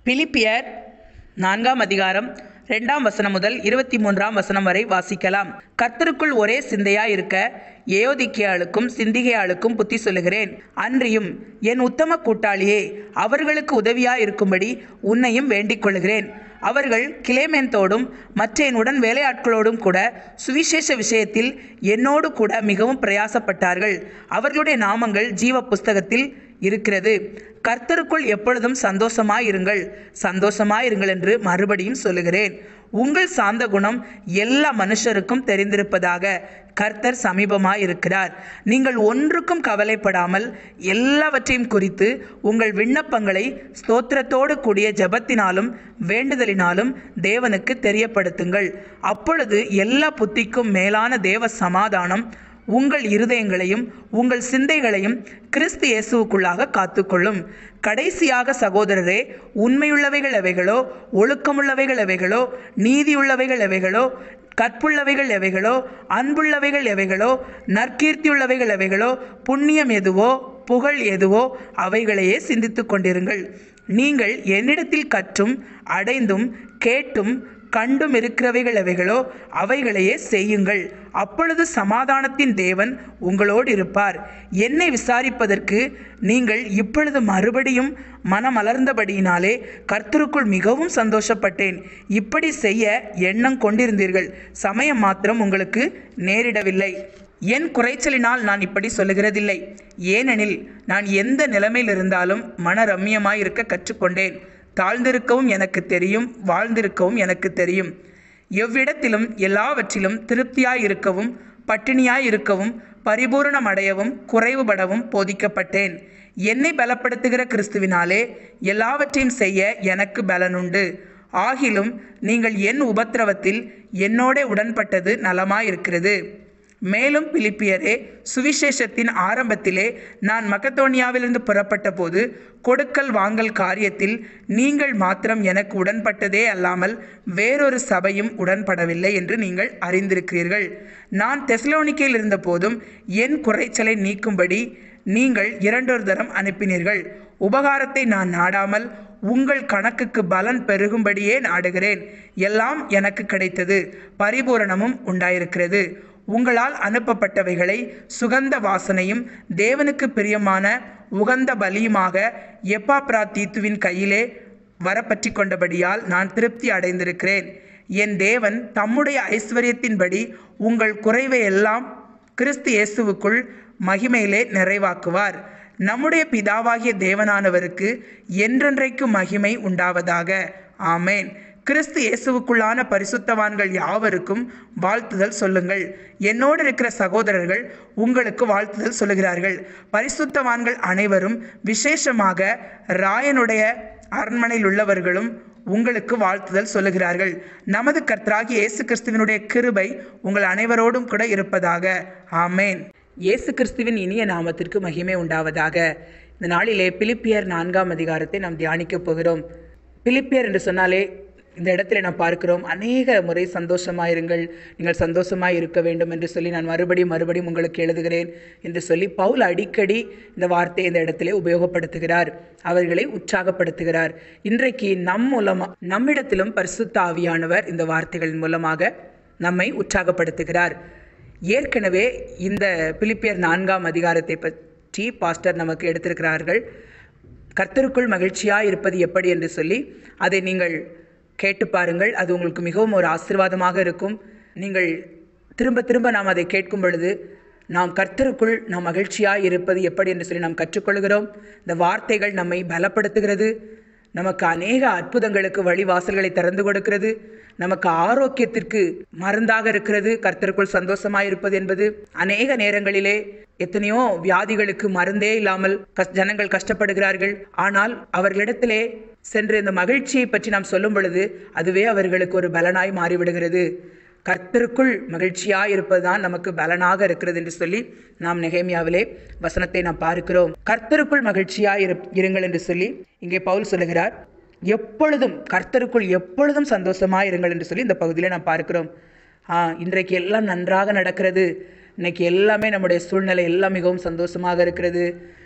பிலிப்பியர் நான்காம் அதிகாரம் ரெண்டாம் வசனம் முதல் இருபத்தி மூன்றாம் வசனம் வரை வாசிக்கலாம் கர்த்தருக்குள் ஒரே சிந்தையாய் இருக்க ஏயோதிக்கியாளுக்கும் சிந்திகையாளுக்கும் புத்தி சொல்லுகிறேன் அன்றியும் என் உத்தம கூட்டாளியே அவர்களுக்கு உதவியாய் இருக்கும்படி உன்னையும் வேண்டிக் கொள்கிறேன் அவர்கள் கிளேமெந்தோடும் மற்ற என் உடன் வேலையாட்களோடும் கூட சுவிசேஷ விஷயத்தில் என்னோடு கூட மிகவும் பிரயாசப்பட்டார்கள் அவர்களுடைய நாமங்கள் ஜீவ புஸ்தகத்தில் இருக்கிறது கர்த்தருக்குள் எப்பொழுதும் சந்தோஷமாயிருங்கள் சந்தோஷமாயிருங்கள் என்று மறுபடியும் சொல்லுகிறேன் உங்கள் சாந்த குணம் எல்லா மனுஷருக்கும் தெரிந்திருப்பதாக கர்த்தர் சமீபமாய் இருக்கிறார் நீங்கள் ஒன்றுக்கும் கவலைப்படாமல் எல்லாவற்றையும் குறித்து உங்கள் விண்ணப்பங்களை ஸ்தோத்திரத்தோடு கூடிய ஜெபத்தினாலும் வேண்டுதலினாலும் தேவனுக்கு தெரியப்படுத்துங்கள் அப்பொழுது எல்லா புத்திக்கும் மேலான தேவ சமாதானம் உங்கள் இருதயங்களையும் உங்கள் சிந்தைகளையும் கிறிஸ்து இயேசுவுக்குள்ளாக காத்துக்கொள்ளும் கடைசியாக சகோதரரே உண்மையுள்ளவைகள் எவைகளோ ஒழுக்கமுள்ளவைகள் எவைகளோ நீதியுள்ளவைகள் எவைகளோ கற்புள்ளவைகள் எவைகளோ அன்புள்ளவைகள் எவைகளோ நற்கீர்த்தியுள்ளவைகள் எவைகளோ புண்ணியம் எதுவோ புகழ் எதுவோ அவைகளையே சிந்தித்துக் கொண்டிருங்கள் நீங்கள் என்னிடத்தில் கற்றும் அடைந்தும் கேட்டும் கண்டும் இருக்கிறவைகள் எவைகளோ அவைகளையே செய்யுங்கள் அப்பொழுது சமாதானத்தின் தேவன் உங்களோடு இருப்பார் என்னை விசாரிப்பதற்கு நீங்கள் இப்பொழுது மறுபடியும் மனமலர்ந்தபடியினாலே கர்த்தருக்குள் மிகவும் சந்தோஷப்பட்டேன் இப்படி செய்ய எண்ணம் கொண்டிருந்தீர்கள் சமயம் மாத்திரம் உங்களுக்கு நேரிடவில்லை என் குறைச்சலினால் நான் இப்படி சொல்லுகிறதில்லை ஏனெனில் நான் எந்த நிலைமையில் இருந்தாலும் மன ரம்மியமாய் இருக்க கற்றுக்கொண்டேன் தாழ்ந்திருக்கவும் எனக்கு தெரியும் வாழ்ந்திருக்கவும் எனக்கு தெரியும் எவ்விடத்திலும் எல்லாவற்றிலும் திருப்தியாய் இருக்கவும் பட்டினியாய் இருக்கவும் பரிபூரணம் அடையவும் குறைவுபடவும் போதிக்கப்பட்டேன் என்னை பலப்படுத்துகிற கிறிஸ்துவினாலே எல்லாவற்றையும் செய்ய எனக்கு பலனுண்டு ஆகிலும் நீங்கள் என் உபத்திரவத்தில் என்னோட உடன்பட்டது நலமாயிருக்கிறது மேலும் பிலிப்பியரே சுவிசேஷத்தின் ஆரம்பத்திலே நான் மக்கத்தோனியாவிலிருந்து புறப்பட்ட போது கொடுக்கல் வாங்கல் காரியத்தில் நீங்கள் மாத்திரம் எனக்கு உடன்பட்டதே அல்லாமல் வேறொரு சபையும் உடன்படவில்லை என்று நீங்கள் அறிந்திருக்கிறீர்கள் நான் தெசலோனிக்கையில் இருந்த போதும் என் குறைச்சலை நீக்கும்படி நீங்கள் இரண்டொரு தரம் அனுப்பினீர்கள் உபகாரத்தை நான் நாடாமல் உங்கள் கணக்குக்கு பலன் பெருகும்படியே நாடுகிறேன் எல்லாம் எனக்கு கிடைத்தது பரிபூரணமும் உண்டாயிருக்கிறது உங்களால் அனுப்பப்பட்டவைகளை சுகந்த வாசனையும் தேவனுக்கு பிரியமான உகந்த பலியுமாக எப்பாப்ரா தீத்துவின் கையிலே வரப்பற்றி கொண்டபடியால் நான் திருப்தி அடைந்திருக்கிறேன் என் தேவன் தம்முடைய ஐஸ்வர்யத்தின்படி உங்கள் குறைவை எல்லாம் கிறிஸ்து இயேசுவுக்குள் மகிமையிலே நிறைவாக்குவார் நம்முடைய பிதாவாகிய தேவனானவருக்கு என்றென்றைக்கு மகிமை உண்டாவதாக ஆமேன் கிறிஸ்து இயேசுவுக்குள்ளான பரிசுத்தவான்கள் யாவருக்கும் வாழ்த்துதல் சொல்லுங்கள் என்னோடு இருக்கிற சகோதரர்கள் உங்களுக்கு வாழ்த்துதல் சொல்லுகிறார்கள் பரிசுத்தவான்கள் அனைவரும் விசேஷமாக ராயனுடைய அரண்மனையில் உள்ளவர்களும் உங்களுக்கு வாழ்த்துதல் சொல்லுகிறார்கள் நமது கர்த்தராகிய இயேசு கிறிஸ்துவினுடைய கிருபை உங்கள் அனைவரோடும் கூட இருப்பதாக ஆமேன் இயேசு கிறிஸ்துவின் இனிய நாமத்திற்கு மகிமை உண்டாவதாக இந்த நாளிலே பிலிப்பியர் நான்காம் அதிகாரத்தை நாம் தியானிக்கப் போகிறோம் பிலிப்பியர் என்று சொன்னாலே இந்த இடத்துல நாம் பார்க்கிறோம் அநேக முறை சந்தோஷமாயிருங்கள் நீங்கள் சந்தோஷமாய் இருக்க வேண்டும் என்று சொல்லி நான் மறுபடியும் மறுபடியும் உங்களுக்கு எழுதுகிறேன் என்று சொல்லி பவுல் அடிக்கடி இந்த வார்த்தையை இந்த இடத்திலே உபயோகப்படுத்துகிறார் அவர்களை உற்சாகப்படுத்துகிறார் இன்றைக்கு நம் மூலமாக நம்மிடத்திலும் பரிசுத்த ஆவியானவர் இந்த வார்த்தைகளின் மூலமாக நம்மை உற்சாகப்படுத்துகிறார் ஏற்கனவே இந்த பிலிப்பியர் நான்காம் அதிகாரத்தை பற்றி பாஸ்டர் நமக்கு எடுத்திருக்கிறார்கள் கர்த்தருக்குள் மகிழ்ச்சியாக இருப்பது எப்படி என்று சொல்லி அதை நீங்கள் கேட்டு பாருங்கள் அது உங்களுக்கு மிகவும் ஒரு ஆசீர்வாதமாக இருக்கும் நீங்கள் திரும்ப திரும்ப நாம் அதை கேட்கும் பொழுது நாம் கர்த்தருக்குள் நாம் மகிழ்ச்சியாக இருப்பது எப்படி என்று சொல்லி நாம் கற்றுக்கொள்கிறோம் இந்த வார்த்தைகள் நம்மை பலப்படுத்துகிறது நமக்கு அநேக அற்புதங்களுக்கு வழிவாசல்களை திறந்து கொடுக்கிறது நமக்கு ஆரோக்கியத்திற்கு மருந்தாக இருக்கிறது கர்த்தருக்குள் சந்தோஷமாக இருப்பது என்பது அநேக நேரங்களிலே எத்தனையோ வியாதிகளுக்கு மருந்தே இல்லாமல் கஷ் ஜனங்கள் கஷ்டப்படுகிறார்கள் ஆனால் அவர்களிடத்திலே சென்று இந்த மகிழ்ச்சியை பற்றி நாம் சொல்லும் பொழுது அதுவே அவர்களுக்கு ஒரு பலனாய் மாறிவிடுகிறது கர்த்தருக்குள் மகிழ்ச்சியாக இருப்பதுதான் நமக்கு பலனாக இருக்கிறது என்று சொல்லி நாம் நெகேமியாவிலே வசனத்தை நாம் பார்க்கிறோம் கர்த்தருக்குள் மகிழ்ச்சியாக இரு இருங்கள் என்று சொல்லி இங்கே பவுல் சொல்லுகிறார் எப்பொழுதும் கர்த்தருக்குள் எப்பொழுதும் சந்தோஷமாக இருங்கள் என்று சொல்லி இந்த பகுதியில் நாம் பார்க்கிறோம் ஆ இன்றைக்கு எல்லாம் நன்றாக நடக்கிறது இன்னைக்கு எல்லாமே நம்முடைய சூழ்நிலை எல்லாம் மிகவும் சந்தோஷமாக இருக்கிறது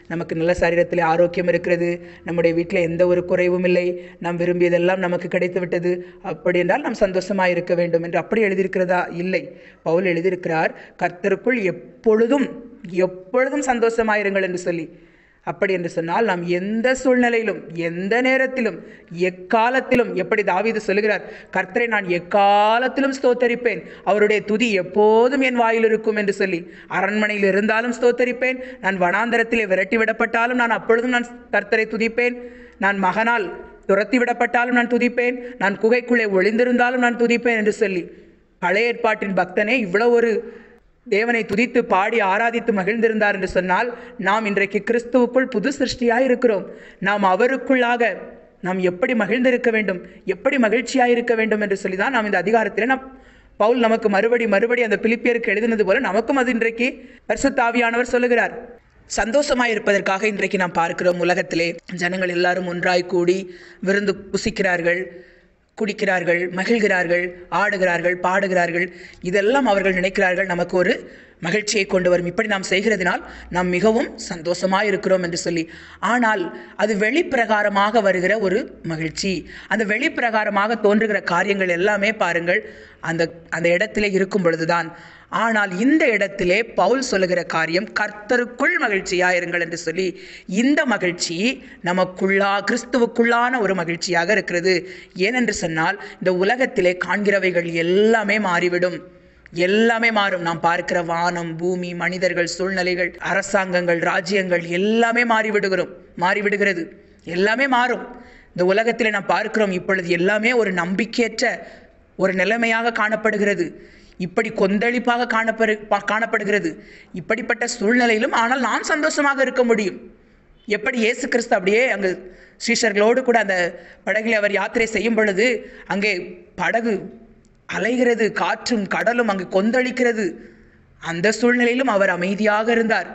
நமக்கு நல்ல சரீரத்தில் ஆரோக்கியம் இருக்கிறது நம்முடைய வீட்டில் எந்த ஒரு குறைவும் இல்லை நாம் விரும்பியதெல்லாம் நமக்கு கிடைத்து விட்டது அப்படி என்றால் நாம் சந்தோஷமாக இருக்க வேண்டும் என்று அப்படி எழுதியிருக்கிறதா இல்லை பவுல் எழுதியிருக்கிறார் கர்த்தருக்குள் எப்பொழுதும் எப்பொழுதும் சந்தோஷமாயிருங்கள் என்று சொல்லி அப்படி என்று சொன்னால் நாம் எந்த சூழ்நிலையிலும் எந்த நேரத்திலும் எக்காலத்திலும் எப்படி தாவீது சொல்லுகிறார் கர்த்தரை நான் எக்காலத்திலும் ஸ்தோத்தரிப்பேன் அவருடைய துதி எப்போதும் என் வாயில் இருக்கும் என்று சொல்லி அரண்மனையில் இருந்தாலும் ஸ்தோத்தரிப்பேன் நான் வனாந்தரத்திலே விரட்டி விடப்பட்டாலும் நான் அப்பொழுதும் நான் கர்த்தரை துதிப்பேன் நான் மகனால் துரத்தி விடப்பட்டாலும் நான் துதிப்பேன் நான் குகைக்குள்ளே ஒளிந்திருந்தாலும் நான் துதிப்பேன் என்று சொல்லி பழைய ஏற்பாட்டின் பக்தனே இவ்வளவு ஒரு தேவனை துதித்து பாடி ஆராதித்து மகிழ்ந்திருந்தார் என்று சொன்னால் நாம் இன்றைக்கு கிறிஸ்துவுக்குள் புது சிருஷ்டியாய் இருக்கிறோம் நாம் அவருக்குள்ளாக நாம் எப்படி மகிழ்ந்திருக்க வேண்டும் எப்படி மகிழ்ச்சியாக இருக்க வேண்டும் என்று சொல்லி தான் நாம் இந்த அதிகாரத்தில் நாம் பவுல் நமக்கு மறுபடி மறுபடி அந்த பிலிப்பியருக்கு எழுதினது போல நமக்கும் அது இன்றைக்கு பரிசுத்தாவியானவர் சொல்லுகிறார் சந்தோஷமாய் இருப்பதற்காக இன்றைக்கு நாம் பார்க்கிறோம் உலகத்திலே ஜனங்கள் எல்லாரும் ஒன்றாய் கூடி விருந்து புசிக்கிறார்கள் குடிக்கிறார்கள் மகிழ்கிறார்கள் ஆடுகிறார்கள் பாடுகிறார்கள் இதெல்லாம் அவர்கள் நினைக்கிறார்கள் நமக்கு ஒரு மகிழ்ச்சியை கொண்டு வரும் இப்படி நாம் செய்கிறதினால் நாம் மிகவும் சந்தோஷமாக இருக்கிறோம் என்று சொல்லி ஆனால் அது வெளிப்பிரகாரமாக வருகிற ஒரு மகிழ்ச்சி அந்த வெளிப்பிரகாரமாக தோன்றுகிற காரியங்கள் எல்லாமே பாருங்கள் அந்த அந்த இடத்திலே இருக்கும் பொழுதுதான் ஆனால் இந்த இடத்திலே பவுல் சொல்லுகிற காரியம் கர்த்தருக்குள் மகிழ்ச்சியாக இருங்கள் என்று சொல்லி இந்த மகிழ்ச்சி நமக்குள்ளா கிறிஸ்துவுக்குள்ளான ஒரு மகிழ்ச்சியாக இருக்கிறது ஏனென்று சொன்னால் இந்த உலகத்திலே காண்கிறவைகள் எல்லாமே மாறிவிடும் எல்லாமே மாறும் நாம் பார்க்கிற வானம் பூமி மனிதர்கள் சூழ்நிலைகள் அரசாங்கங்கள் ராஜ்யங்கள் எல்லாமே மாறிவிடுகிறோம் மாறிவிடுகிறது எல்லாமே மாறும் இந்த உலகத்தில் நாம் பார்க்கிறோம் இப்பொழுது எல்லாமே ஒரு நம்பிக்கையற்ற ஒரு நிலைமையாக காணப்படுகிறது இப்படி கொந்தளிப்பாக காணப்படு பா- காணப்படுகிறது இப்படிப்பட்ட சூழ்நிலையிலும் ஆனால் நாம் சந்தோஷமாக இருக்க முடியும் எப்படி இயேசு கிறிஸ்து அப்படியே அங்கு ஸ்ரீஷர்களோடு கூட அந்த படகில் அவர் யாத்திரை செய்யும் பொழுது அங்கே படகு அலைகிறது காற்றும் கடலும் அங்கு கொந்தளிக்கிறது அந்த சூழ்நிலையிலும் அவர் அமைதியாக இருந்தார்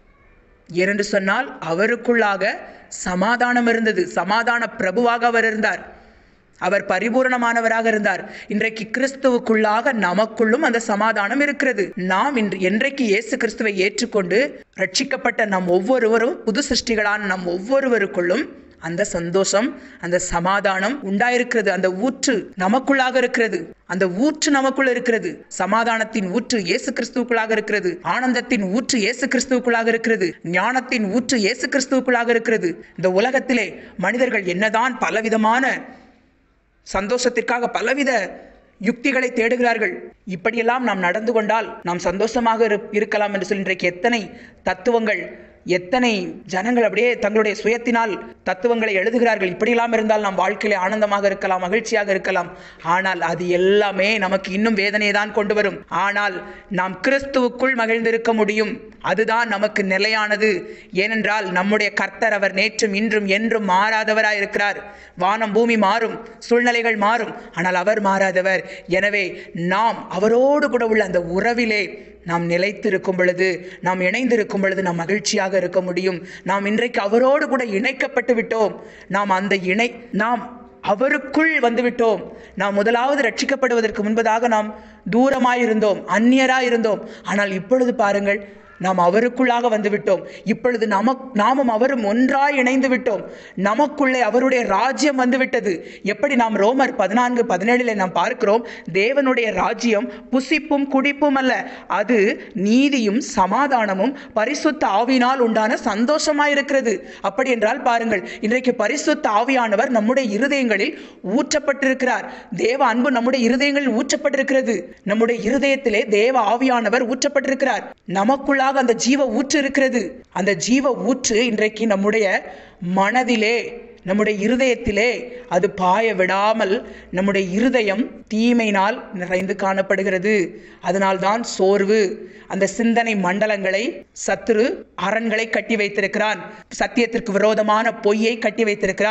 ஏனென்று சொன்னால் அவருக்குள்ளாக சமாதானம் இருந்தது சமாதான பிரபுவாக அவர் இருந்தார் அவர் பரிபூரணமானவராக இருந்தார் இன்றைக்கு கிறிஸ்துவுக்குள்ளாக நமக்குள்ளும் அந்த சமாதானம் இருக்கிறது நாம் இன்று என்றைக்கு இயேசு கிறிஸ்துவை ஏற்றுக்கொண்டு ரட்சிக்கப்பட்ட நம் ஒவ்வொருவரும் புது சிருஷ்டிகளான நம் ஒவ்வொருவருக்குள்ளும் அந்த சந்தோஷம் அந்த சமாதானம் உண்டாயிருக்கிறது அந்த ஊற்று நமக்குள்ளாக இருக்கிறது அந்த ஊற்று நமக்குள் இருக்கிறது சமாதானத்தின் ஊற்று இயேசு கிறிஸ்துவுக்குள்ளாக இருக்கிறது ஆனந்தத்தின் ஊற்று இயேசு கிறிஸ்துவுக்குள்ளாக இருக்கிறது ஞானத்தின் ஊற்று இயேசு கிறிஸ்துவுக்குள்ளாக இருக்கிறது இந்த உலகத்திலே மனிதர்கள் என்னதான் பலவிதமான சந்தோஷத்திற்காக பலவித யுக்திகளை தேடுகிறார்கள் இப்படியெல்லாம் நாம் நடந்து கொண்டால் நாம் சந்தோஷமாக இரு- இருக்கலாம் என்று சொல்லி இன்றைக்கு எத்தனை தத்துவங்கள் எத்தனை ஜனங்கள் அப்படியே தங்களுடைய சுயத்தினால் தத்துவங்களை எழுதுகிறார்கள் இப்படியெல்லாம் இருந்தால் நாம் வாழ்க்கையிலே ஆனந்தமாக இருக்கலாம் மகிழ்ச்சியாக இருக்கலாம் ஆனால் அது எல்லாமே நமக்கு இன்னும் வேதனையை தான் கொண்டு வரும் ஆனால் நாம் கிறிஸ்துவுக்குள் மகிழ்ந்திருக்க முடியும் அதுதான் நமக்கு நிலையானது ஏனென்றால் நம்முடைய கர்த்தர் அவர் நேற்றும் இன்றும் என்றும் மாறாதவராய் இருக்கிறார் வானம் பூமி மாறும் சூழ்நிலைகள் மாறும் ஆனால் அவர் மாறாதவர் எனவே நாம் அவரோடு கூட உள்ள அந்த உறவிலே நாம் நிலைத்திருக்கும் பொழுது நாம் இணைந்திருக்கும் பொழுது நாம் மகிழ்ச்சியாக இருக்க முடியும் நாம் இன்றைக்கு அவரோடு கூட இணைக்கப்பட்டு விட்டோம் நாம் அந்த இணை நாம் அவருக்குள் வந்துவிட்டோம் நாம் முதலாவது ரட்சிக்கப்படுவதற்கு முன்பதாக நாம் தூரமாய் இருந்தோம் அந்நியராய் இருந்தோம் ஆனால் இப்பொழுது பாருங்கள் நாம் அவருக்குள்ளாக வந்துவிட்டோம் இப்பொழுது நமக் நாமும் அவரும் ஒன்றாய் இணைந்து விட்டோம் நமக்குள்ளே அவருடைய ராஜ்யம் வந்துவிட்டது எப்படி நாம் ரோமர் பதினான்கு பதினேழில் நாம் பார்க்கிறோம் தேவனுடைய ராஜ்யம் புசிப்பும் குடிப்பும் அல்ல அது நீதியும் சமாதானமும் பரிசுத்த ஆவியினால் உண்டான சந்தோஷமாயிருக்கிறது அப்படி என்றால் பாருங்கள் இன்றைக்கு பரிசுத்த ஆவியானவர் நம்முடைய இருதயங்களில் ஊற்றப்பட்டிருக்கிறார் தேவ அன்பு நம்முடைய இருதயங்களில் ஊற்றப்பட்டிருக்கிறது நம்முடைய இருதயத்திலே தேவ ஆவியானவர் ஊற்றப்பட்டிருக்கிறார் நமக்குள்ளாக அந்த ஜீவ ஊற்று இருக்கிறது அந்த ஜீவ ஊற்று இன்றைக்கு நம்முடைய மனதிலே நம்முடைய இருதயத்திலே அது பாய விடாமல் நம்முடைய இருதயம் தீமையினால் நிறைந்து காணப்படுகிறது அதனால்தான் சோர்வு அந்த சிந்தனை மண்டலங்களை சத்துரு அரண்களை கட்டி வைத்திருக்கிறான் சத்தியத்திற்கு விரோதமான பொய்யை கட்டி வைத்திருக்கிறான்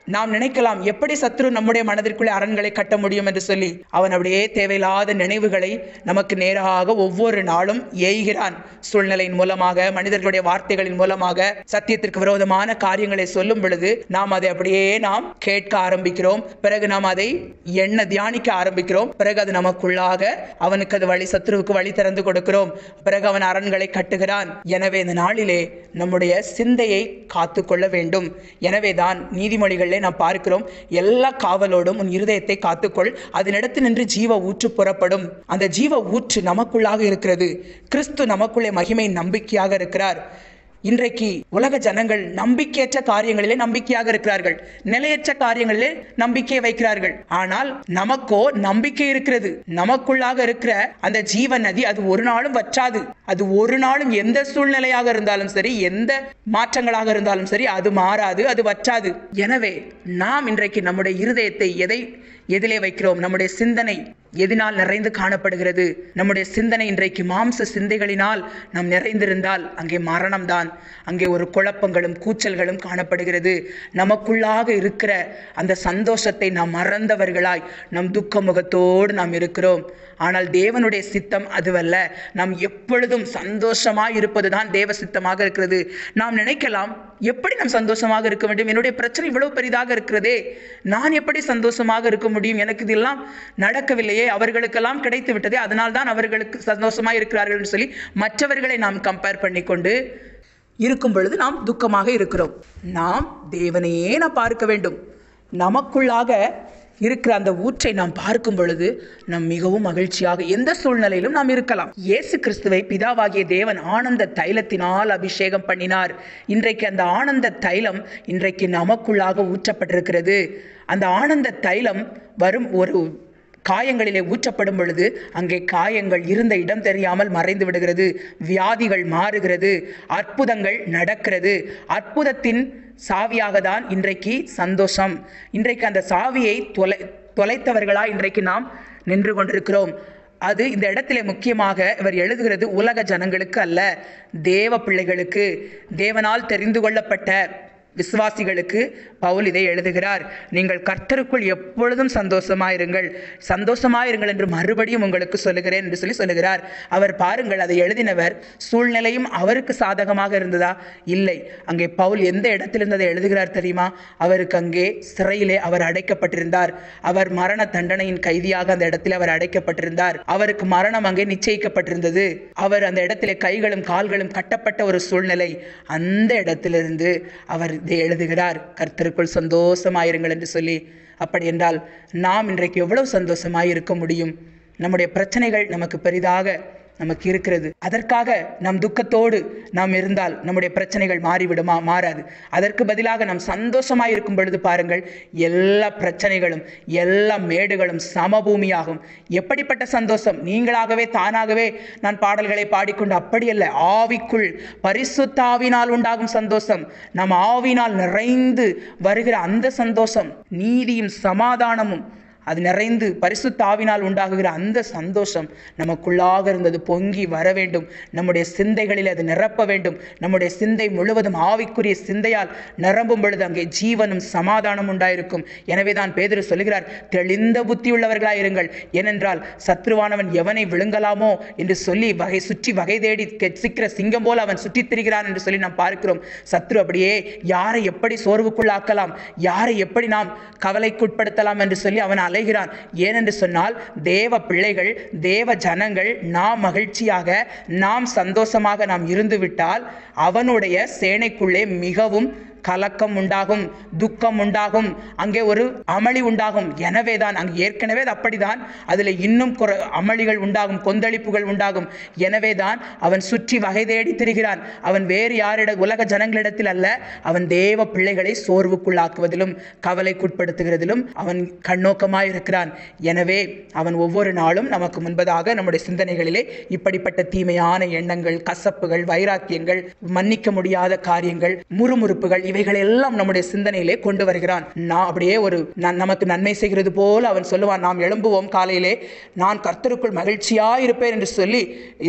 நாம் நினைக்கலாம் எப்படி சத்ரு நம்முடைய மனதிற்குள்ளே அரண்களை கட்ட முடியும் என்று சொல்லி அவன் அப்படியே தேவையில்லாத நினைவுகளை நமக்கு நேராக ஒவ்வொரு நாளும் ஏய்கிறான் சூழ்நிலையின் மூலமாக மனிதர்களுடைய வார்த்தைகளின் மூலமாக சத்தியத்திற்கு விரோதமான காரியங்களை சொல்லும் பொழுது நாம் அதை அப்படியே நாம் கேட்க ஆரம்பிக்கிறோம் பிறகு நாம் அதை எண்ண தியானிக்க ஆரம்பிக்கிறோம் பிறகு அது நமக்குள்ளாக அவனுக்கு அது வழி சத்ருவுக்கு வழி திறந்து கொடுக்கிறோம் பிறகு அவன் அரண்களை கட்டுகிறான் எனவே இந்த நாளிலே நம்முடைய சிந்தையை காத்து கொள்ள வேண்டும் எனவே தான் நீதிமொழிகளிலே நாம் பார்க்கிறோம் எல்லா காவலோடும் உன் இருதயத்தை காத்துக்கொள் அதனிடத்து நின்று ஜீவ ஊற்று புறப்படும் அந்த ஜீவ ஊற்று நமக்குள்ளாக இருக்கிறது கிறிஸ்து நமக்குள்ளே மகிமை நம்பிக்கையாக இருக்கிறார் இன்றைக்கு உலக ஜனங்கள் நம்பிக்கையற்ற காரியங்களிலே நம்பிக்கையாக இருக்கிறார்கள் நிலையற்ற காரியங்களிலே நம்பிக்கை வைக்கிறார்கள் ஆனால் நமக்கோ நம்பிக்கை இருக்கிறது நமக்குள்ளாக இருக்கிற அந்த ஜீவ நதி அது ஒரு நாளும் வற்றாது அது ஒரு நாளும் எந்த சூழ்நிலையாக இருந்தாலும் சரி எந்த மாற்றங்களாக இருந்தாலும் சரி அது மாறாது அது வற்றாது எனவே நாம் இன்றைக்கு நம்முடைய இருதயத்தை எதை எதிலே வைக்கிறோம் நம்முடைய சிந்தனை எதினால் நிறைந்து காணப்படுகிறது நம்முடைய சிந்தனை இன்றைக்கு மாம்ச சிந்தைகளினால் நாம் நிறைந்திருந்தால் அங்கே மரணம்தான் அங்கே ஒரு குழப்பங்களும் கூச்சல்களும் காணப்படுகிறது நமக்குள்ளாக இருக்கிற அந்த சந்தோஷத்தை நாம் மறந்தவர்களாய் நம் துக்க முகத்தோடு நாம் இருக்கிறோம் ஆனால் தேவனுடைய சித்தம் அதுவல்ல நாம் எப்பொழுதும் சந்தோஷமாய் இருப்பதுதான் தேவ சித்தமாக இருக்கிறது நாம் நினைக்கலாம் எப்படி நாம் சந்தோஷமாக இருக்க வேண்டும் என்னுடைய பிரச்சனை இவ்வளவு பெரிதாக இருக்கிறதே நான் எப்படி சந்தோஷமாக இருக்க முடியும் எனக்கு இதெல்லாம் நடக்கவில்லையே அவர்களுக்கெல்லாம் கிடைத்து விட்டதே அதனால் தான் அவர்களுக்கு சந்தோஷமாக இருக்கிறார்கள் என்று சொல்லி மற்றவர்களை நாம் கம்பேர் பண்ணிக்கொண்டு இருக்கும் பொழுது நாம் துக்கமாக இருக்கிறோம் நாம் தேவனையே நாம் பார்க்க வேண்டும் நமக்குள்ளாக இருக்கிற அந்த ஊற்றை நாம் பார்க்கும் பொழுது நாம் மிகவும் மகிழ்ச்சியாக எந்த சூழ்நிலையிலும் நாம் இருக்கலாம் இயேசு கிறிஸ்துவை பிதாவாகிய தேவன் ஆனந்த தைலத்தினால் அபிஷேகம் பண்ணினார் இன்றைக்கு அந்த ஆனந்த தைலம் இன்றைக்கு நமக்குள்ளாக ஊற்றப்பட்டிருக்கிறது அந்த ஆனந்த தைலம் வரும் ஒரு காயங்களிலே ஊற்றப்படும் பொழுது அங்கே காயங்கள் இருந்த இடம் தெரியாமல் மறைந்து விடுகிறது வியாதிகள் மாறுகிறது அற்புதங்கள் நடக்கிறது அற்புதத்தின் சாவியாக தான் இன்றைக்கு சந்தோஷம் இன்றைக்கு அந்த சாவியை தொலை தொலைத்தவர்களா இன்றைக்கு நாம் நின்று கொண்டிருக்கிறோம் அது இந்த இடத்திலே முக்கியமாக இவர் எழுதுகிறது உலக ஜனங்களுக்கு அல்ல தேவ பிள்ளைகளுக்கு தேவனால் தெரிந்து கொள்ளப்பட்ட விசுவாசிகளுக்கு பவுல் இதை எழுதுகிறார் நீங்கள் கர்த்தருக்குள் எப்பொழுதும் சந்தோஷமாயிருங்கள் சந்தோஷமாயிருங்கள் என்று மறுபடியும் உங்களுக்கு சொல்லுகிறேன் என்று சொல்லி சொல்லுகிறார் அவர் பாருங்கள் அதை எழுதினவர் சூழ்நிலையும் அவருக்கு சாதகமாக இருந்ததா இல்லை அங்கே பவுல் எந்த இடத்திலிருந்து அதை எழுதுகிறார் தெரியுமா அவருக்கு அங்கே சிறையிலே அவர் அடைக்கப்பட்டிருந்தார் அவர் மரண தண்டனையின் கைதியாக அந்த இடத்தில் அவர் அடைக்கப்பட்டிருந்தார் அவருக்கு மரணம் அங்கே நிச்சயிக்கப்பட்டிருந்தது அவர் அந்த இடத்திலே கைகளும் கால்களும் கட்டப்பட்ட ஒரு சூழ்நிலை அந்த இடத்திலிருந்து அவர் இதை எழுதுகிறார் கர்த்தருக்குள் சந்தோஷமாயிருங்கள் என்று சொல்லி அப்படி என்றால் நாம் இன்றைக்கு எவ்வளவு சந்தோஷமாய் இருக்க முடியும் நம்முடைய பிரச்சனைகள் நமக்கு பெரிதாக நமக்கு இருக்கிறது அதற்காக நம் துக்கத்தோடு நாம் இருந்தால் நம்முடைய பிரச்சனைகள் மாறிவிடுமா மாறாது அதற்கு பதிலாக நாம் சந்தோஷமாய் இருக்கும் பொழுது பாருங்கள் எல்லா பிரச்சனைகளும் எல்லா மேடுகளும் சமபூமியாகும் எப்படிப்பட்ட சந்தோஷம் நீங்களாகவே தானாகவே நான் பாடல்களை பாடிக்கொண்டு அப்படியல்ல ஆவிக்குள் பரிசுத்தாவினால் உண்டாகும் சந்தோஷம் நம் ஆவினால் நிறைந்து வருகிற அந்த சந்தோஷம் நீதியும் சமாதானமும் அது நிறைந்து பரிசுத்த ஆவினால் உண்டாகுகிற அந்த சந்தோஷம் நமக்குள்ளாக இருந்தது பொங்கி வர வேண்டும் நம்முடைய சிந்தைகளில் அது நிரப்ப வேண்டும் நம்முடைய சிந்தை முழுவதும் ஆவிக்குரிய சிந்தையால் நிரம்பும் பொழுது அங்கே ஜீவனும் சமாதானம் உண்டாயிருக்கும் எனவே தான் பேதுரு சொல்கிறார் தெளிந்த புத்தியுள்ளவர்களாய் இருங்கள் ஏனென்றால் சத்ருவானவன் எவனை விழுங்கலாமோ என்று சொல்லி வகை சுற்றி வகை தேடி கெச்சிக்கிற சிங்கம் போல் அவன் சுற்றித் திரிகிறான் என்று சொல்லி நாம் பார்க்கிறோம் சத்ரு அப்படியே யாரை எப்படி சோர்வுக்குள்ளாக்கலாம் யாரை எப்படி நாம் கவலைக்குட்படுத்தலாம் என்று சொல்லி அவன் அலைகிறான் ஏனென்று சொன்னால் தேவ பிள்ளைகள் தேவ ஜனங்கள் நாம் மகிழ்ச்சியாக நாம் சந்தோஷமாக நாம் இருந்துவிட்டால் அவனுடைய சேனைக்குள்ளே மிகவும் கலக்கம் உண்டாகும் துக்கம் உண்டாகும் அங்கே ஒரு அமளி உண்டாகும் எனவே தான் அங்கே ஏற்கனவே அது அப்படிதான் அதில் இன்னும் குற அமளிகள் உண்டாகும் கொந்தளிப்புகள் உண்டாகும் எனவே தான் அவன் சுற்றி வகை தேடி திரிகிறான் அவன் வேறு யாரிட உலக ஜனங்களிடத்தில் அல்ல அவன் தேவ பிள்ளைகளை சோர்வுக்குள்ளாக்குவதிலும் கவலைக்குட்படுத்துகிறதிலும் அவன் கண்ணோக்கமாய் இருக்கிறான் எனவே அவன் ஒவ்வொரு நாளும் நமக்கு முன்பதாக நம்முடைய சிந்தனைகளிலே இப்படிப்பட்ட தீமையான எண்ணங்கள் கசப்புகள் வைராக்கியங்கள் மன்னிக்க முடியாத காரியங்கள் முறுமுறுப்புகள் இவைகள் எல்லாம் நம்முடைய சிந்தனையிலே கொண்டு வருகிறான் நான் அப்படியே ஒரு ந- நமக்கு நன்மை செய்கிறது போல அவன் சொல்லுவான் நாம் எழும்புவோம் காலையிலே நான் கர்த்தருக்குள் மகிழ்ச்சியா இருப்பேன் என்று சொல்லி இரு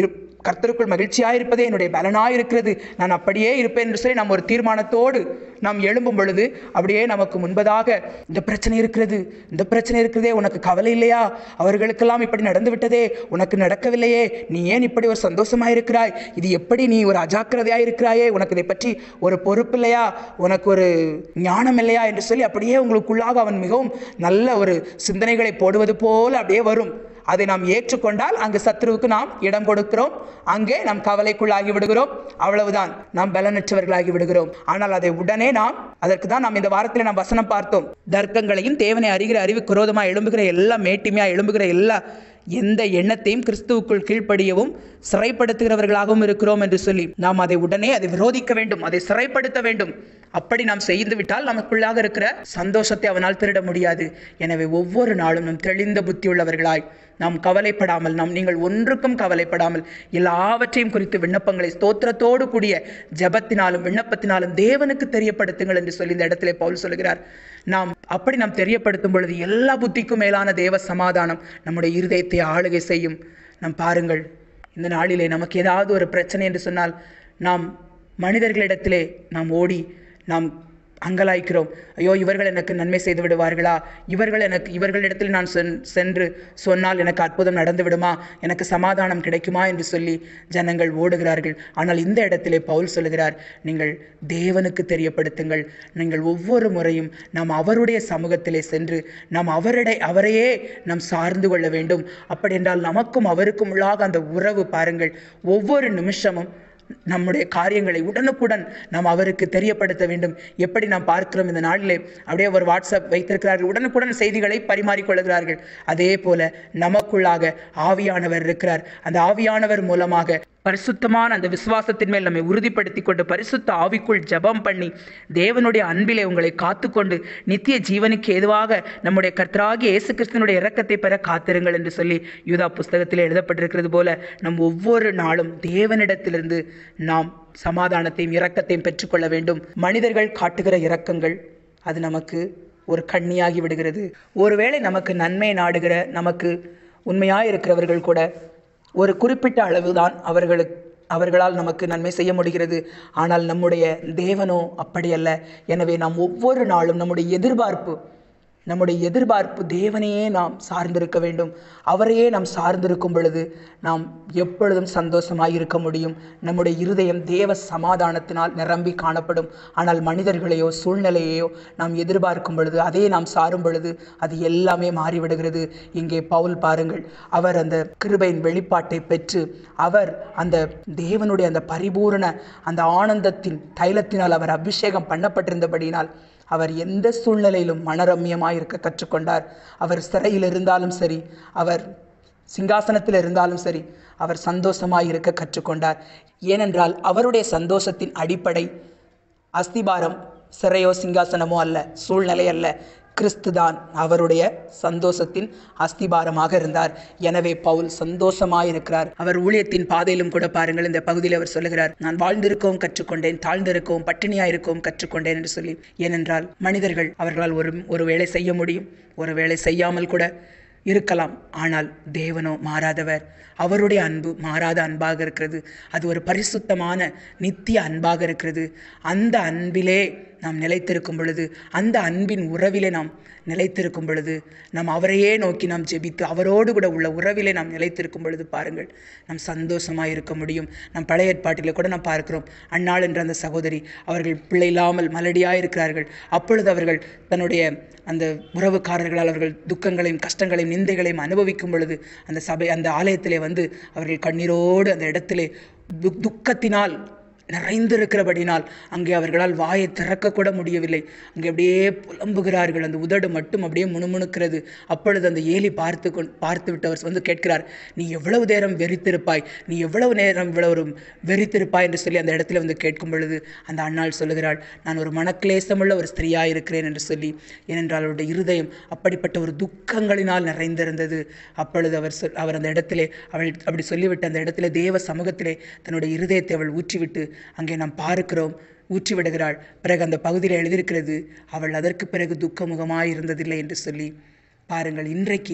கர்த்தருக்குள் மகிழ்ச்சியாக இருப்பதே என்னுடைய பலனாக இருக்கிறது நான் அப்படியே இருப்பேன் என்று சொல்லி நாம் ஒரு தீர்மானத்தோடு நாம் எழும்பும் பொழுது அப்படியே நமக்கு முன்பதாக இந்த பிரச்சனை இருக்கிறது இந்த பிரச்சனை இருக்கிறதே உனக்கு கவலை இல்லையா அவர்களுக்கெல்லாம் இப்படி நடந்து விட்டதே உனக்கு நடக்கவில்லையே நீ ஏன் இப்படி ஒரு சந்தோஷமாக இருக்கிறாய் இது எப்படி நீ ஒரு அஜாக்கிரதையாக இருக்கிறாயே உனக்கு இதை பற்றி ஒரு பொறுப்பு இல்லையா உனக்கு ஒரு ஞானம் இல்லையா என்று சொல்லி அப்படியே உங்களுக்குள்ளாக அவன் மிகவும் நல்ல ஒரு சிந்தனைகளை போடுவது போல அப்படியே வரும் அதை நாம் ஏற்றுக்கொண்டால் அங்கு சத்ருவுக்கு நாம் இடம் கொடுக்கிறோம் அங்கே நாம் கவலைக்குள்ளாகி விடுகிறோம் அவ்வளவுதான் நாம் பலனற்றவர்களாகி விடுகிறோம் ஆனால் அதை உடனே நாம் அதற்கு தான் நாம் இந்த வாரத்தில் நாம் வசனம் பார்த்தோம் தர்க்கங்களையும் தேவனை அறிகிற அறிவு குரோதமாக எழும்புகிற எல்லா மேட்டிமையாக எழும்புகிற எல்லா எந்த எண்ணத்தையும் கிறிஸ்துவுக்குள் கீழ்ப்படியவும் சிறைப்படுத்துகிறவர்களாகவும் இருக்கிறோம் என்று சொல்லி நாம் அதை உடனே அதை விரோதிக்க வேண்டும் அதை சிறைப்படுத்த வேண்டும் அப்படி நாம் செய்து விட்டால் நமக்குள்ளாக இருக்கிற சந்தோஷத்தை அவனால் திருட முடியாது எனவே ஒவ்வொரு நாளும் நம் தெளிந்த புத்தியுள்ளவர்களாய் நாம் கவலைப்படாமல் நாம் நீங்கள் ஒன்றுக்கும் கவலைப்படாமல் எல்லாவற்றையும் குறித்து விண்ணப்பங்களை ஸ்தோத்திரத்தோடு கூடிய ஜபத்தினாலும் விண்ணப்பத்தினாலும் தேவனுக்கு தெரியப்படுத்துங்கள் என்று சொல்லி இந்த இடத்திலே பவுல் சொல்கிறார் நாம் அப்படி நாம் தெரியப்படுத்தும் பொழுது எல்லா புத்திக்கும் மேலான தேவ சமாதானம் நம்முடைய இருதயத்தை ஆளுகை செய்யும் நாம் பாருங்கள் இந்த நாளிலே நமக்கு ஏதாவது ஒரு பிரச்சனை என்று சொன்னால் நாம் மனிதர்களிடத்திலே நாம் ஓடி நாம் அங்கலாய்க்கிறோம் ஐயோ இவர்கள் எனக்கு நன்மை செய்து விடுவார்களா இவர்கள் எனக்கு இவர்களிடத்தில் நான் சென் சென்று சொன்னால் எனக்கு அற்புதம் நடந்து விடுமா எனக்கு சமாதானம் கிடைக்குமா என்று சொல்லி ஜனங்கள் ஓடுகிறார்கள் ஆனால் இந்த இடத்திலே பவுல் சொல்லுகிறார் நீங்கள் தேவனுக்கு தெரியப்படுத்துங்கள் நீங்கள் ஒவ்வொரு முறையும் நாம் அவருடைய சமூகத்திலே சென்று நாம் அவருடைய அவரையே நாம் சார்ந்து கொள்ள வேண்டும் அப்படி என்றால் நமக்கும் அவருக்கும் உள்ளாக அந்த உறவு பாருங்கள் ஒவ்வொரு நிமிஷமும் நம்முடைய காரியங்களை உடனுக்குடன் நாம் அவருக்கு தெரியப்படுத்த வேண்டும் எப்படி நாம் பார்க்கிறோம் இந்த நாளிலே அப்படியே ஒரு வாட்ஸ்அப் வைத்திருக்கிறார்கள் உடனுக்குடன் செய்திகளை பரிமாறிக்கொள்கிறார்கள் அதே போல நமக்குள்ளாக ஆவியானவர் இருக்கிறார் அந்த ஆவியானவர் மூலமாக பரிசுத்தமான அந்த விசுவாசத்தின் மேல் நம்மை உறுதிப்படுத்தி கொண்டு பரிசுத்த ஆவிக்குள் ஜெபம் பண்ணி தேவனுடைய அன்பிலே உங்களை காத்துக்கொண்டு நித்திய ஜீவனுக்கு ஏதுவாக நம்முடைய கர்த்தராகிய இயேசு கிறிஸ்தனுடைய இரக்கத்தை பெற காத்திருங்கள் என்று சொல்லி யூதா புஸ்தகத்தில் எழுதப்பட்டிருக்கிறது போல நம் ஒவ்வொரு நாளும் தேவனிடத்திலிருந்து நாம் சமாதானத்தையும் இரக்கத்தையும் பெற்றுக்கொள்ள வேண்டும் மனிதர்கள் காட்டுகிற இரக்கங்கள் அது நமக்கு ஒரு கண்ணியாகி விடுகிறது ஒருவேளை நமக்கு நன்மை நாடுகிற நமக்கு உண்மையாக இருக்கிறவர்கள் கூட ஒரு குறிப்பிட்ட அளவுதான் அவர்களுக்கு அவர்களால் நமக்கு நன்மை செய்ய முடிகிறது ஆனால் நம்முடைய தேவனோ அப்படியல்ல எனவே நாம் ஒவ்வொரு நாளும் நம்முடைய எதிர்பார்ப்பு நம்முடைய எதிர்பார்ப்பு தேவனையே நாம் சார்ந்திருக்க வேண்டும் அவரையே நாம் சார்ந்திருக்கும் பொழுது நாம் எப்பொழுதும் சந்தோஷமாய் இருக்க முடியும் நம்முடைய இருதயம் தேவ சமாதானத்தினால் நிரம்பி காணப்படும் ஆனால் மனிதர்களையோ சூழ்நிலையையோ நாம் எதிர்பார்க்கும் பொழுது அதையே நாம் சாரும் பொழுது அது எல்லாமே மாறிவிடுகிறது இங்கே பவுல் பாருங்கள் அவர் அந்த கிருபையின் வெளிப்பாட்டை பெற்று அவர் அந்த தேவனுடைய அந்த பரிபூரண அந்த ஆனந்தத்தின் தைலத்தினால் அவர் அபிஷேகம் பண்ணப்பட்டிருந்தபடியினால் அவர் எந்த சூழ்நிலையிலும் மனரம்யமாய் இருக்க கற்றுக்கொண்டார் அவர் சிறையில் இருந்தாலும் சரி அவர் சிங்காசனத்தில் இருந்தாலும் சரி அவர் சந்தோஷமாய் இருக்க கற்றுக்கொண்டார் ஏனென்றால் அவருடைய சந்தோஷத்தின் அடிப்படை அஸ்திபாரம் சிறையோ சிங்காசனமோ அல்ல சூழ்நிலை அல்ல கிறிஸ்துதான் அவருடைய சந்தோஷத்தின் அஸ்திபாரமாக இருந்தார் எனவே பவுல் சந்தோஷமாயிருக்கிறார் அவர் ஊழியத்தின் பாதையிலும் கூட பாருங்கள் இந்த பகுதியில் அவர் சொல்லுகிறார் நான் வாழ்ந்திருக்கவும் கற்றுக்கொண்டேன் தாழ்ந்திருக்கவும் பட்டினியாயிருக்கவும் கற்றுக்கொண்டேன் என்று சொல்லி ஏனென்றால் மனிதர்கள் அவர்களால் ஒரு ஒரு வேலை செய்ய முடியும் ஒரு வேலை செய்யாமல் கூட இருக்கலாம் ஆனால் தேவனோ மாறாதவர் அவருடைய அன்பு மாறாத அன்பாக இருக்கிறது அது ஒரு பரிசுத்தமான நித்திய அன்பாக இருக்கிறது அந்த அன்பிலே நாம் நிலைத்திருக்கும் பொழுது அந்த அன்பின் உறவிலே நாம் நிலைத்திருக்கும் பொழுது நாம் அவரையே நோக்கி நாம் ஜெபித்து அவரோடு கூட உள்ள உறவிலே நாம் நிலைத்திருக்கும் பொழுது பாருங்கள் நாம் சந்தோஷமாக இருக்க முடியும் நம் பழைய ஏற்பாட்டிலே கூட நாம் பார்க்கிறோம் அன்னாள் என்ற அந்த சகோதரி அவர்கள் பிள்ளை இல்லாமல் மலடியாக இருக்கிறார்கள் அப்பொழுது அவர்கள் தன்னுடைய அந்த உறவுக்காரர்களால் அவர்கள் துக்கங்களையும் கஷ்டங்களையும் நிந்தைகளையும் அனுபவிக்கும் பொழுது அந்த சபை அந்த ஆலயத்திலே வந்து அவர்கள் கண்ணீரோடு அந்த இடத்திலே துக் துக்கத்தினால் நிறைந்திருக்கிறபடினால் அங்கே அவர்களால் வாயை திறக்கக்கூட முடியவில்லை அங்கே அப்படியே புலம்புகிறார்கள் அந்த உதடு மட்டும் அப்படியே முணுமுணுக்கிறது அப்பொழுது அந்த ஏலி பார்த்து கொண் பார்த்து விட்டு அவர் வந்து கேட்கிறார் நீ எவ்வளவு நேரம் வெறித்திருப்பாய் நீ எவ்வளவு நேரம் இவ்வளவு வெறித்திருப்பாய் என்று சொல்லி அந்த இடத்துல வந்து கேட்கும் பொழுது அந்த அண்ணாள் சொல்லுகிறாள் நான் ஒரு மனக்லேசமுள்ள ஒரு ஸ்திரீயாக இருக்கிறேன் என்று சொல்லி ஏனென்றால் அவருடைய இருதயம் அப்படிப்பட்ட ஒரு துக்கங்களினால் நிறைந்திருந்தது அப்பொழுது அவர் சொல் அவர் அந்த இடத்திலே அவள் அப்படி சொல்லிவிட்டு அந்த இடத்திலே தேவ சமூகத்திலே தன்னுடைய இருதயத்தை அவள் ஊற்றிவிட்டு அங்கே நாம் பார்க்கிறோம் ஊற்றி விடுகிறாள் பிறகு அந்த பகுதியில் எழுதியிருக்கிறது அவள் அதற்கு பிறகு துக்கமுகமாய் இருந்ததில்லை என்று சொல்லி பாருங்கள் இன்றைக்கு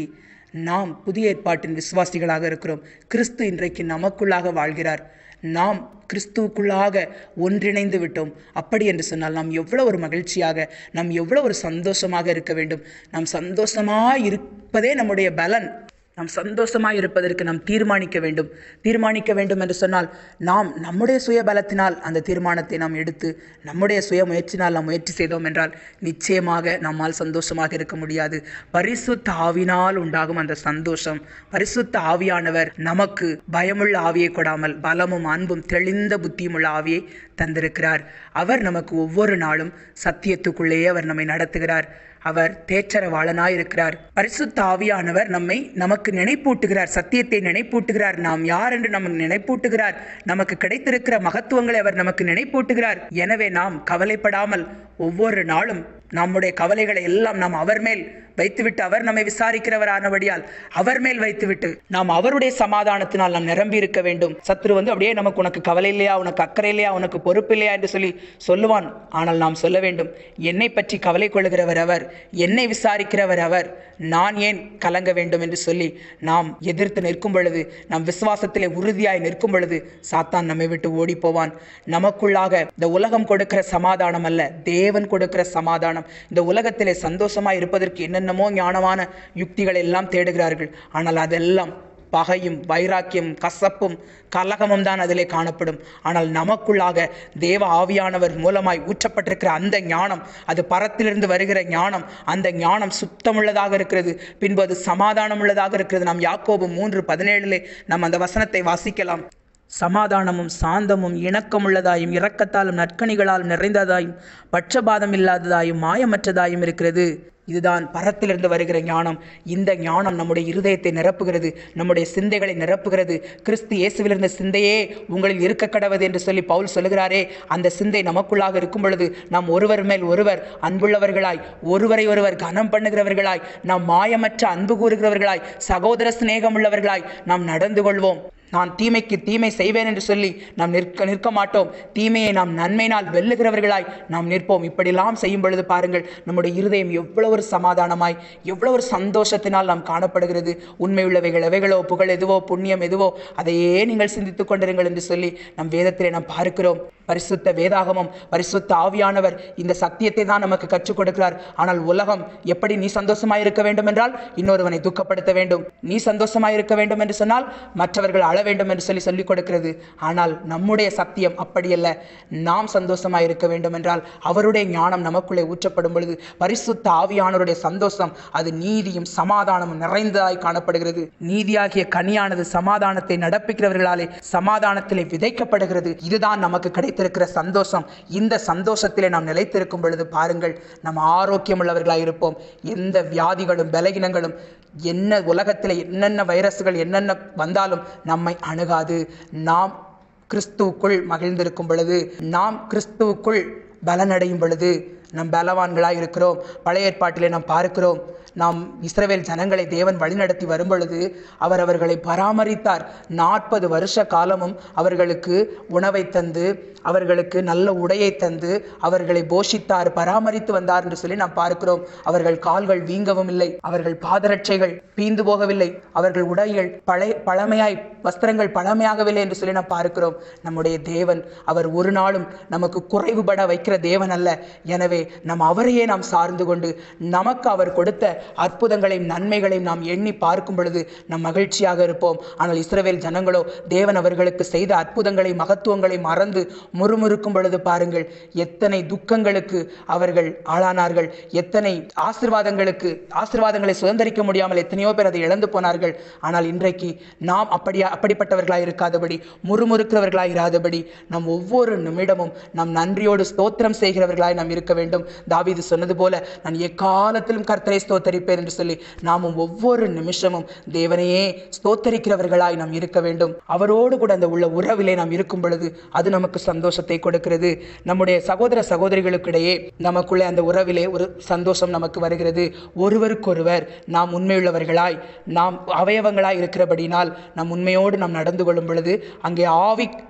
நாம் புதிய ஏற்பாட்டின் விசுவாசிகளாக இருக்கிறோம் கிறிஸ்து இன்றைக்கு நமக்குள்ளாக வாழ்கிறார் நாம் கிறிஸ்துவுக்குள்ளாக ஒன்றிணைந்து விட்டோம் அப்படி என்று சொன்னால் நாம் எவ்வளோ ஒரு மகிழ்ச்சியாக நாம் எவ்வளோ ஒரு சந்தோஷமாக இருக்க வேண்டும் நாம் சந்தோஷமாக இருப்பதே நம்முடைய பலன் நாம் சந்தோஷமாக இருப்பதற்கு நாம் தீர்மானிக்க வேண்டும் தீர்மானிக்க வேண்டும் என்று சொன்னால் நாம் நம்முடைய சுய பலத்தினால் அந்த தீர்மானத்தை நாம் எடுத்து நம்முடைய சுய முயற்சினால் நாம் முயற்சி செய்தோம் என்றால் நிச்சயமாக நம்மால் சந்தோஷமாக இருக்க முடியாது பரிசுத்த ஆவினால் உண்டாகும் அந்த சந்தோஷம் பரிசுத்த ஆவியானவர் நமக்கு பயமுள்ள ஆவியை கொடாமல் பலமும் அன்பும் தெளிந்த புத்தியும் உள்ள ஆவியை தந்திருக்கிறார் அவர் நமக்கு ஒவ்வொரு நாளும் சத்தியத்துக்குள்ளேயே அவர் நம்மை நடத்துகிறார் அவர் தேற்றரவாளனாய் இருக்கிறார் பரிசுத்த ஆவியானவர் நம்மை நமக்கு நினைப்பூட்டுகிறார் சத்தியத்தை நினைப்பூட்டுகிறார் நாம் யார் என்று நமக்கு நினைப்பூட்டுகிறார் நமக்கு கிடைத்திருக்கிற மகத்துவங்களை அவர் நமக்கு நினைப்பூட்டுகிறார் எனவே நாம் கவலைப்படாமல் ஒவ்வொரு நாளும் நம்முடைய கவலைகளை எல்லாம் நாம் அவர் மேல் வைத்துவிட்டு அவர் நம்மை விசாரிக்கிறவரானபடியால் அவர் மேல் வைத்துவிட்டு நாம் அவருடைய சமாதானத்தினால் நாம் நிரம்பி இருக்க வேண்டும் சத்ரு வந்து அப்படியே நமக்கு உனக்கு கவலை இல்லையா உனக்கு அக்கறை இல்லையா உனக்கு பொறுப்பு இல்லையா என்று சொல்லி சொல்லுவான் ஆனால் நாம் சொல்ல வேண்டும் என்னை பற்றி கவலை கொள்கிறவர் அவர் என்னை விசாரிக்கிறவர் அவர் நான் ஏன் கலங்க வேண்டும் என்று சொல்லி நாம் எதிர்த்து நிற்கும் பொழுது நம் விசுவாசத்திலே உறுதியாய் நிற்கும் பொழுது சாத்தான் நம்மை விட்டு ஓடி போவான் நமக்குள்ளாக இந்த உலகம் கொடுக்கிற சமாதானம் அல்ல தேவன் கொடுக்கிற சமாதானம் இந்த உலகத்திலே சந்தோஷமாய் இருப்பதற்கு என்னென்னமோ ஞானமான யுக்திகளை எல்லாம் தேடுகிறார்கள் ஆனால் அதெல்லாம் பகையும் வைராக்கியம் கசப்பும் கலகமும் தான் அதிலே காணப்படும் ஆனால் நமக்குள்ளாக தேவ ஆவியானவர் மூலமாய் ஊற்றப்பட்டிருக்கிற அந்த ஞானம் அது பரத்திலிருந்து வருகிற ஞானம் அந்த ஞானம் சுத்தமுள்ளதாக இருக்கிறது பின்பு அது சமாதானம் உள்ளதாக இருக்கிறது நாம் யாக்கோபு மூன்று பதினேழிலே நாம் அந்த வசனத்தை வாசிக்கலாம் சமாதானமும் சாந்தமும் இணக்கமுள்ளதாயும் இரக்கத்தாலும் நற்கணிகளாலும் நிறைந்ததாயும் பட்சபாதம் இல்லாததாயும் மாயமற்றதாயும் இருக்கிறது இதுதான் பரத்திலிருந்து வருகிற ஞானம் இந்த ஞானம் நம்முடைய இருதயத்தை நிரப்புகிறது நம்முடைய சிந்தைகளை நிரப்புகிறது கிறிஸ்து இயேசுவிலிருந்த சிந்தையே உங்களில் இருக்க கடவது என்று சொல்லி பவுல் சொல்லுகிறாரே அந்த சிந்தை நமக்குள்ளாக இருக்கும் பொழுது நாம் ஒருவர் மேல் ஒருவர் அன்புள்ளவர்களாய் ஒருவரை ஒருவர் கனம் பண்ணுகிறவர்களாய் நாம் மாயமற்ற அன்பு கூறுகிறவர்களாய் சகோதர சிநேகம் உள்ளவர்களாய் நாம் நடந்து கொள்வோம் நான் தீமைக்கு தீமை செய்வேன் என்று சொல்லி நாம் நிற்க நிற்க மாட்டோம் தீமையை நாம் நன்மையினால் வெல்லுகிறவர்களாய் நாம் நிற்போம் இப்படிலாம் செய்யும் பொழுது பாருங்கள் நம்முடைய இருதயம் எவ்வளவு ஒரு சமாதானமாய் எவ்வளவு ஒரு சந்தோஷத்தினால் நாம் காணப்படுகிறது உண்மை உள்ளவைகள் எவைகளோ புகழ் எதுவோ புண்ணியம் எதுவோ அதையே நீங்கள் சிந்தித்துக் கொண்டிருங்கள் என்று சொல்லி நம் வேதத்திலே நாம் பார்க்கிறோம் பரிசுத்த வேதாகமம் பரிசுத்த ஆவியானவர் இந்த சத்தியத்தை தான் நமக்கு கற்றுக் கொடுக்கிறார் ஆனால் உலகம் எப்படி நீ சந்தோஷமாய் இருக்க வேண்டும் என்றால் இன்னொருவனை துக்கப்படுத்த வேண்டும் நீ சந்தோஷமாய் இருக்க வேண்டும் என்று சொன்னால் மற்றவர்கள் அழ வேண்டும் என்று சொல்லி சொல்லிக் கொடுக்கிறது ஆனால் நம்முடைய சத்தியம் அப்படியல்ல நாம் சந்தோஷமாய் இருக்க வேண்டும் என்றால் அவருடைய ஞானம் நமக்குள்ளே ஊற்றப்படும் பொழுது பரிசுத்த ஆவியானவருடைய சந்தோஷம் அது நீதியும் சமாதானமும் நிறைந்ததாய் காணப்படுகிறது நீதியாகிய கனியானது சமாதானத்தை நடப்பிக்கிறவர்களாலே சமாதானத்திலே விதைக்கப்படுகிறது இதுதான் நமக்கு கிடைத்திருக்கிற சந்தோஷம் இந்த சந்தோஷத்திலே நாம் நிலைத்திருக்கும் பொழுது பாருங்கள் நாம் ஆரோக்கியம் உள்ளவர்களாய் இருப்போம் எந்த வியாதிகளும் பலகீனங்களும் என்ன உலகத்தில் என்னென்ன வைரஸ்கள் என்னென்ன வந்தாலும் நம்மை அணுகாது நாம் கிறிஸ்துவுக்குள் மகிழ்ந்திருக்கும் பொழுது நாம் கிறிஸ்துவுக்குள் பலனடையும் பொழுது நம் பலவான்களாய் இருக்கிறோம் பழைய ஏற்பாட்டிலே நாம் பார்க்கிறோம் நாம் இஸ்ரவேல் ஜனங்களை தேவன் வழிநடத்தி வரும் பொழுது அவர் அவர்களை பராமரித்தார் நாற்பது வருஷ காலமும் அவர்களுக்கு உணவை தந்து அவர்களுக்கு நல்ல உடையை தந்து அவர்களை போஷித்தார் பராமரித்து வந்தார் என்று சொல்லி நாம் பார்க்கிறோம் அவர்கள் கால்கள் வீங்கவும் இல்லை அவர்கள் பாதரட்சைகள் பீந்து போகவில்லை அவர்கள் உடைகள் பழைய பழமையாய் வஸ்திரங்கள் பழமையாகவில்லை என்று சொல்லி நாம் பார்க்கிறோம் நம்முடைய தேவன் அவர் ஒரு நாளும் நமக்கு குறைவுபட வைக்கிற தேவன் அல்ல எனவே நம் அவரையே நாம் சார்ந்து கொண்டு நமக்கு அவர் கொடுத்த அற்புதங்களையும் நன்மைகளையும் நாம் எண்ணி பார்க்கும் பொழுது நம் மகிழ்ச்சியாக இருப்போம் ஆனால் இஸ்ரவேல் ஜனங்களோ தேவன் அவர்களுக்கு செய்த அற்புதங்களை மகத்துவங்களை மறந்து முறுமுறுக்கும் பொழுது பாருங்கள் எத்தனை துக்கங்களுக்கு அவர்கள் ஆளானார்கள் எத்தனை ஆசிர்வாதங்களுக்கு ஆசிர்வாதங்களை சுதந்திரிக்க முடியாமல் எத்தனையோ பேர் அதை இழந்து போனார்கள் ஆனால் இன்றைக்கு நாம் அப்படியா அப்படிப்பட்டவர்களாய் இருக்காதபடி முறுமுறுக்கிறவர்களாய் இராதபடி நம் ஒவ்வொரு நிமிடமும் நாம் நன்றியோடு ஸ்தோத்திரம் செய்கிறவர்களாய் நாம் இருக்க வேண்டும் தாவீது சொன்னது போல நான் எக்காலத்திலும் கர்த்தரை ஸ்தோத்தரிப்பேன் என்று சொல்லி நாமும் ஒவ்வொரு நிமிஷமும் தேவனையே ஸ்தோத்தரிக்கிறவர்களாய் நாம் இருக்க வேண்டும் அவரோடு கூட அந்த உள்ள உறவிலே நாம் இருக்கும் பொழுது அது நமக்கு சந்தோஷத்தை கொடுக்கிறது நம்முடைய சகோதர சகோதரிகளுக்கிடையே நமக்குள்ளே அந்த உறவிலே ஒரு சந்தோஷம் நமக்கு வருகிறது ஒருவருக்கொருவர் நாம் உண்மையுள்ளவர்களாய் நாம் அவயவங்களாய் இருக்கிறபடினால் நம் உண்மையோடு நாம் நடந்து கொள்ளும் பொழுது அங்கே ஆவி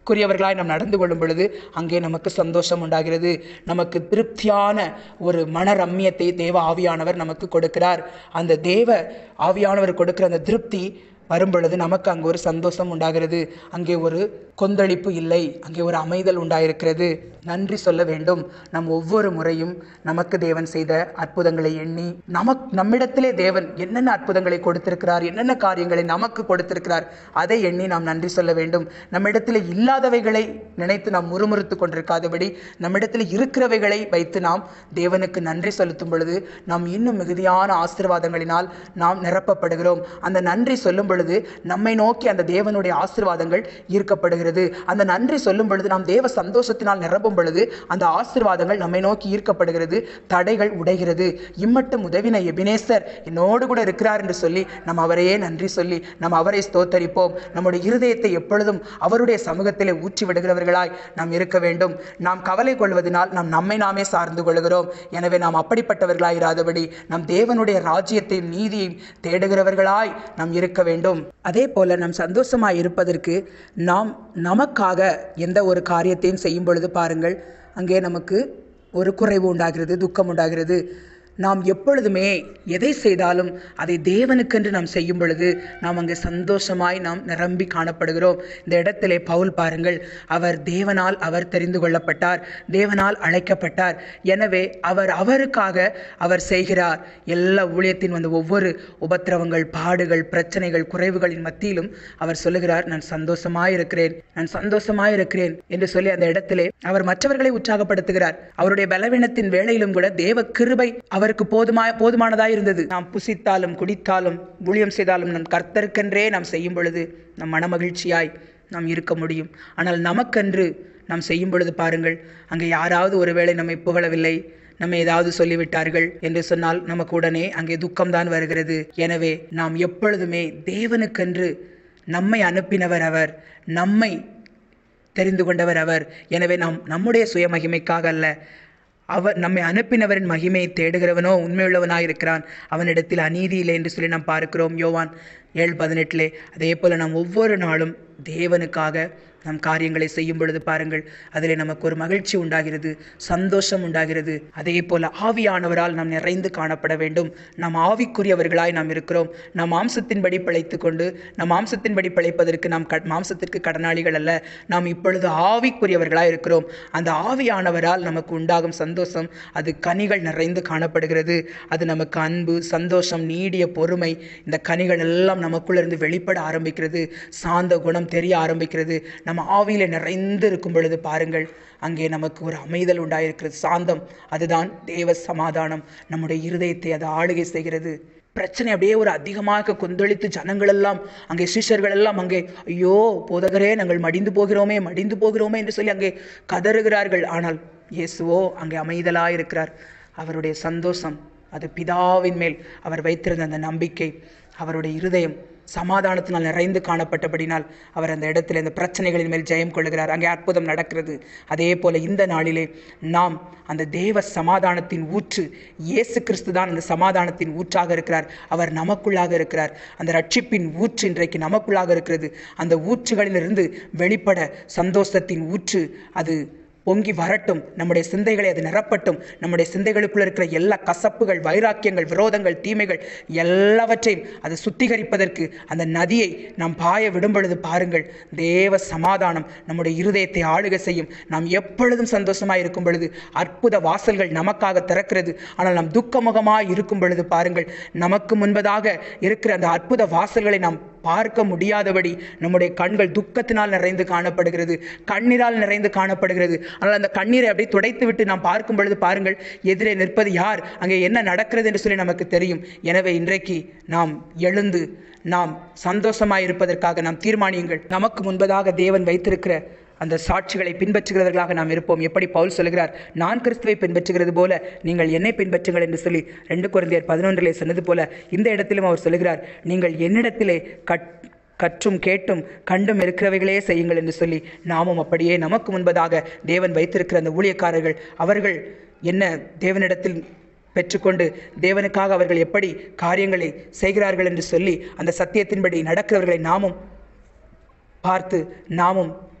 குரியவர்களாய் நாம் நடந்து கொள்ளும் பொழுது அங்கே நமக்கு சந்தோஷம் உண்டாகிறது நமக்கு திருப்தியான ஒரு மன ரம்மியத்தை தேவ ஆவியானவர் நமக்கு கொடுக்கிறார் அந்த தேவ ஆவியானவர் கொடுக்கிற அந்த திருப்தி வரும் பொழுது நமக்கு அங்கே ஒரு சந்தோஷம் உண்டாகிறது அங்கே ஒரு கொந்தளிப்பு இல்லை அங்கே ஒரு அமைதல் உண்டாயிருக்கிறது நன்றி சொல்ல வேண்டும் நம் ஒவ்வொரு முறையும் நமக்கு தேவன் செய்த அற்புதங்களை எண்ணி நமக் நம்மிடத்திலே தேவன் என்னென்ன அற்புதங்களை கொடுத்திருக்கிறார் என்னென்ன காரியங்களை நமக்கு கொடுத்திருக்கிறார் அதை எண்ணி நாம் நன்றி சொல்ல வேண்டும் நம்மிடத்தில் இல்லாதவைகளை நினைத்து நாம் முறுமுறுத்து கொண்டிருக்காதபடி நம்மிடத்தில் இருக்கிறவைகளை வைத்து நாம் தேவனுக்கு நன்றி செலுத்தும் பொழுது நாம் இன்னும் மிகுதியான ஆசீர்வாதங்களினால் நாம் நிரப்பப்படுகிறோம் அந்த நன்றி சொல்லும் பொழுது நம்மை நோக்கி அந்த தேவனுடைய ஆசீர்வாதங்கள் ஈர்க்கப்படுகிறது அந்த நன்றி சொல்லும் பொழுது நாம் தேவ சந்தோஷத்தினால் நிரப்பும் பொழுது அந்த ஆசீர்வாதங்கள் நம்மை நோக்கி ஈர்க்கப்படுகிறது தடைகள் உடைகிறது இம்மட்டும் உதவின எபினேசர் என்னோடு கூட இருக்கிறார் என்று சொல்லி நாம் அவரையே நன்றி சொல்லி நாம் அவரை ஸ்தோத்தரிப்போம் நம்முடைய இருதயத்தை எப்பொழுதும் அவருடைய சமூகத்திலே ஊற்றி விடுகிறவர்களாய் நாம் இருக்க வேண்டும் நாம் கவலை கொள்வதனால் நாம் நம்மை நாமே சார்ந்து கொள்கிறோம் எனவே நாம் அப்படிப்பட்டவர்களாய் இராதபடி நம் தேவனுடைய ராஜ்யத்தையும் நீதியையும் தேடுகிறவர்களாய் நாம் இருக்க வேண்டும் அதே போல நாம் சந்தோஷமாய் இருப்பதற்கு நாம் நமக்காக எந்த ஒரு காரியத்தையும் செய்யும் பொழுது பாருங்கள் அங்கே நமக்கு ஒரு குறைவு உண்டாகிறது துக்கம் உண்டாகிறது நாம் எப்பொழுதுமே எதை செய்தாலும் அதை தேவனுக்கென்று நாம் செய்யும் பொழுது நாம் அங்கே சந்தோஷமாய் நாம் நிரம்பி காணப்படுகிறோம் இந்த இடத்திலே பவுல் பாருங்கள் அவர் தேவனால் அவர் தெரிந்து கொள்ளப்பட்டார் தேவனால் அழைக்கப்பட்டார் எனவே அவர் அவருக்காக அவர் செய்கிறார் எல்லா ஊழியத்தின் வந்த ஒவ்வொரு உபத்திரவங்கள் பாடுகள் பிரச்சனைகள் குறைவுகளின் மத்தியிலும் அவர் சொல்லுகிறார் நான் சந்தோஷமாய் இருக்கிறேன் நான் சந்தோஷமாய் இருக்கிறேன் என்று சொல்லி அந்த இடத்திலே அவர் மற்றவர்களை உற்சாகப்படுத்துகிறார் அவருடைய பலவீனத்தின் வேளையிலும் கூட தேவ கிருபை அவருக்கு போதுமா போதுமானதாய் இருந்தது நாம் புசித்தாலும் குடித்தாலும் ஊழியம் செய்தாலும் நம் கர்த்தருக்கென்றே நாம் செய்யும் பொழுது நம் மனமகிழ்ச்சியாய் நாம் இருக்க முடியும் ஆனால் நமக்கென்று நாம் செய்யும் பொழுது பாருங்கள் அங்கே யாராவது ஒருவேளை நம்மை புகழவில்லை நம்ம ஏதாவது சொல்லிவிட்டார்கள் என்று சொன்னால் நமக்கு உடனே அங்கே துக்கம்தான் வருகிறது எனவே நாம் எப்பொழுதுமே தேவனுக்கென்று நம்மை அனுப்பினவர் அவர் நம்மை தெரிந்து கொண்டவர் அவர் எனவே நாம் நம்முடைய சுய மகிமைக்காக அல்ல அவர் நம்மை அனுப்பினவரின் மகிமையை தேடுகிறவனோ உண்மையுள்ளவனாயிருக்கிறான் அவனிடத்தில் அநீதி இல்லை என்று சொல்லி நாம் பார்க்கிறோம் யோவான் ஏழு பதினெட்டிலே அதே போல் நாம் ஒவ்வொரு நாளும் தேவனுக்காக நம் காரியங்களை செய்யும் பொழுது பாருங்கள் அதில் நமக்கு ஒரு மகிழ்ச்சி உண்டாகிறது சந்தோஷம் உண்டாகிறது அதே போல ஆவியானவரால் நாம் நிறைந்து காணப்பட வேண்டும் நாம் ஆவிக்குரியவர்களாய் நாம் இருக்கிறோம் நாம் மாம்சத்தின்படி பிழைத்து கொண்டு நம் மாம்சத்தின்படி பிழைப்பதற்கு நாம் க மாம்சத்திற்கு கடனாளிகள் அல்ல நாம் இப்பொழுது ஆவிக்குரியவர்களாய் இருக்கிறோம் அந்த ஆவியானவரால் நமக்கு உண்டாகும் சந்தோஷம் அது கனிகள் நிறைந்து காணப்படுகிறது அது நமக்கு அன்பு சந்தோஷம் நீடிய பொறுமை இந்த கனிகள் எல்லாம் நமக்குள்ளிருந்து வெளிப்பட ஆரம்பிக்கிறது சாந்த குணம் தெரிய ஆரம்பிக்கிறது நம்ம ஆவியில நிறைந்து இருக்கும் பொழுது பாருங்கள் அங்கே நமக்கு ஒரு அமைதல் உண்டாயிருக்கிறது சாந்தம் அதுதான் தேவ சமாதானம் நம்முடைய இருதயத்தை அது ஆளுகை செய்கிறது பிரச்சனை அப்படியே ஒரு அதிகமாக கொந்தளித்து ஜனங்கள் எல்லாம் அங்கே சிஷ்யர்கள் எல்லாம் அங்கே ஐயோ போதகரே நாங்கள் மடிந்து போகிறோமே மடிந்து போகிறோமே என்று சொல்லி அங்கே கதறுகிறார்கள் ஆனால் இயேசுவோ அங்கே அமைதலாயிருக்கிறார் அவருடைய சந்தோஷம் அது பிதாவின் மேல் அவர் வைத்திருந்த அந்த நம்பிக்கை அவருடைய இருதயம் சமாதானத்தினால் நிறைந்து காணப்பட்டபடினால் அவர் அந்த இடத்தில் இந்த பிரச்சனைகளின் மேல் ஜெயம் கொள்ளுகிறார் அங்கே அற்புதம் நடக்கிறது அதே போல இந்த நாளிலே நாம் அந்த தேவ சமாதானத்தின் ஊற்று இயேசு கிறிஸ்து தான் அந்த சமாதானத்தின் ஊற்றாக இருக்கிறார் அவர் நமக்குள்ளாக இருக்கிறார் அந்த ரட்சிப்பின் ஊற்று இன்றைக்கு நமக்குள்ளாக இருக்கிறது அந்த ஊற்றுகளிலிருந்து வெளிப்பட சந்தோஷத்தின் ஊற்று அது பொங்கி வரட்டும் நம்முடைய சிந்தைகளை அது நிரப்பட்டும் நம்முடைய சிந்தைகளுக்குள்ள இருக்கிற எல்லா கசப்புகள் வைராக்கியங்கள் விரோதங்கள் தீமைகள் எல்லாவற்றையும் அது சுத்திகரிப்பதற்கு அந்த நதியை நாம் பாய விடும் பொழுது பாருங்கள் தேவ சமாதானம் நம்முடைய இருதயத்தை ஆளுகை செய்யும் நாம் எப்பொழுதும் சந்தோஷமாய் இருக்கும் பொழுது அற்புத வாசல்கள் நமக்காக திறக்கிறது ஆனால் நாம் துக்கமுகமாய் இருக்கும் பொழுது பாருங்கள் நமக்கு முன்பதாக இருக்கிற அந்த அற்புத வாசல்களை நாம் பார்க்க முடியாதபடி நம்முடைய கண்கள் துக்கத்தினால் நிறைந்து காணப்படுகிறது கண்ணீரால் நிறைந்து காணப்படுகிறது ஆனால் அந்த கண்ணீரை அப்படியே துடைத்து விட்டு நாம் பார்க்கும் பொழுது பாருங்கள் எதிரே நிற்பது யார் அங்கே என்ன நடக்கிறது என்று சொல்லி நமக்கு தெரியும் எனவே இன்றைக்கு நாம் எழுந்து நாம் சந்தோஷமாய் இருப்பதற்காக நாம் தீர்மானியுங்கள் நமக்கு முன்பதாக தேவன் வைத்திருக்கிற அந்த சாட்சிகளை பின்பற்றுகிறவர்களாக நாம் இருப்போம் எப்படி பவுல் சொல்கிறார் நான் கிறிஸ்துவை பின்பற்றுகிறது போல நீங்கள் என்னை பின்பற்றுங்கள் என்று சொல்லி ரெண்டு குழந்தையர் பதினொன்றிலே சொன்னது போல இந்த இடத்திலும் அவர் சொல்கிறார் நீங்கள் என்னிடத்திலே கட் கற்றும் கேட்டும் கண்டும் இருக்கிறவைகளே செய்யுங்கள் என்று சொல்லி நாமும் அப்படியே நமக்கு முன்பதாக தேவன் வைத்திருக்கிற அந்த ஊழியக்காரர்கள் அவர்கள் என்ன தேவனிடத்தில் பெற்றுக்கொண்டு தேவனுக்காக அவர்கள் எப்படி காரியங்களை செய்கிறார்கள் என்று சொல்லி அந்த சத்தியத்தின்படி நடக்கிறவர்களை நாமும் பார்த்து நாமும்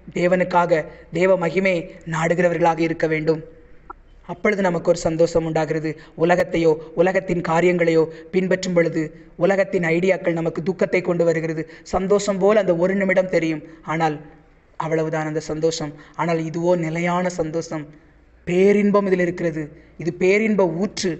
தேவனுக்காக தேவ மகிமை நாடுகிறவர்களாக இருக்க வேண்டும் அப்பொழுது நமக்கு ஒரு சந்தோஷம் உண்டாகிறது உலகத்தையோ உலகத்தின் காரியங்களையோ பின்பற்றும் பொழுது உலகத்தின் ஐடியாக்கள் நமக்கு துக்கத்தை கொண்டு வருகிறது சந்தோஷம் போல் அந்த ஒரு நிமிடம் தெரியும் ஆனால் அவ்வளவுதான் அந்த சந்தோஷம் ஆனால் இதுவோ நிலையான சந்தோஷம் பேரின்பம் இதில் இருக்கிறது இது பேரின்ப ஊற்று